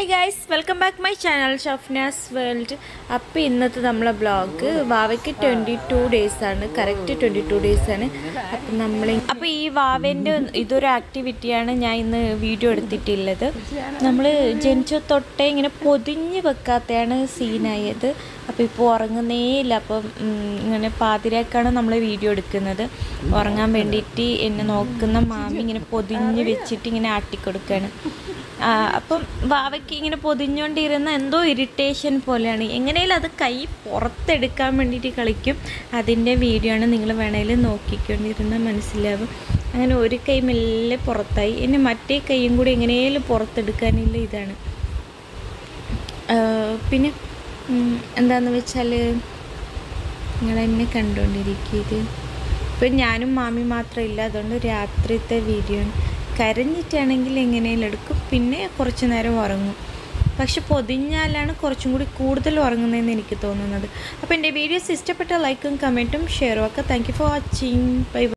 guys welcome back my channel Shafnas world അപ്പോൾ ഇന്നത്തെ നമ്മളെ ബ്ലോഗ് വാവയ്ക്ക് ട്വൻറ്റി ടു ഡേയ്സ് ആണ് കറക്റ്റ് ട്വൻറ്റി ടു ഡേയ്സ് ആണ് അപ്പം നമ്മൾ അപ്പോൾ ഈ വാവേൻ്റെ ഇതൊരു ആക്ടിവിറ്റിയാണ് ഞാൻ ഇന്ന് വീഡിയോ എടുത്തിട്ടുള്ളത് നമ്മൾ ജനിച്ച തൊട്ടേ ഇങ്ങനെ പൊതിഞ്ഞ് വെക്കാത്തതാണ് സീനായത് അപ്പോൾ ഇപ്പോൾ ഉറങ്ങുന്നേ ഇല്ല അപ്പം ഉം, ഇങ്ങനെ പാതിരാക്കാണ് നമ്മൾ വീഡിയോ എടുക്കുന്നത് ഉറങ്ങാൻ വേണ്ടിയിട്ട് എന്നെ നോക്കുന്ന മാമി ഇങ്ങനെ പൊതിഞ്ഞ് വെച്ചിട്ട് ഇങ്ങനെ ആട്ടിക്കൊടുക്കുകയാണ് ആ, അപ്പം വാവയ്ക്ക് ഇങ്ങനെ പൊതിഞ്ഞുകൊണ്ടിരുന്ന എന്തോ ഇറിറ്റേഷൻ പോലെയാണ് എങ്ങനെയാലും അത് കൈ പുറത്തെടുക്കാൻ വേണ്ടിയിട്ട് കളിക്കും അതിൻ്റെ വീഡിയോ ആണ് നിങ്ങൾ വേണേലും നോക്കിക്കൊണ്ടിരുന്നാൽ മനസ്സിലാവും അങ്ങനെ ഒരു കൈ മെല്ലെ പുറത്തായി ഇനി മറ്റേ കൈയും കൂടി എങ്ങനെയാലും പുറത്തെടുക്കാനുള്ള ഇതാണ് ആ, പിന്നെ ഉം, എന്താന്ന് വെച്ചാൽ നിങ്ങൾ എന്നെ കണ്ടുകൊണ്ടിരിക്കുന്നത് ഇപ്പം ഞാനും മാമി മാത്രമില്ല അതുകൊണ്ട് രാത്രിത്തെ വീഡിയോ ആണ് കരഞ്ഞിട്ടാണെങ്കിൽ എങ്ങനെയും എടുക്കും പിന്നെ കുറച്ച് നേരം ഉറങ്ങും പക്ഷെ പൊതിഞ്ഞാലാണ് കുറച്ചും കൂടി കൂടുതൽ ഉറങ്ങുന്നതെന്ന് എനിക്ക് തോന്നുന്നത് അപ്പോൾ എൻ്റെ വീഡിയോസ് ഇഷ്ടപ്പെട്ട ലൈക്കും കമൻറ്റും ഷെയറും ഒക്കെ thank you for watching by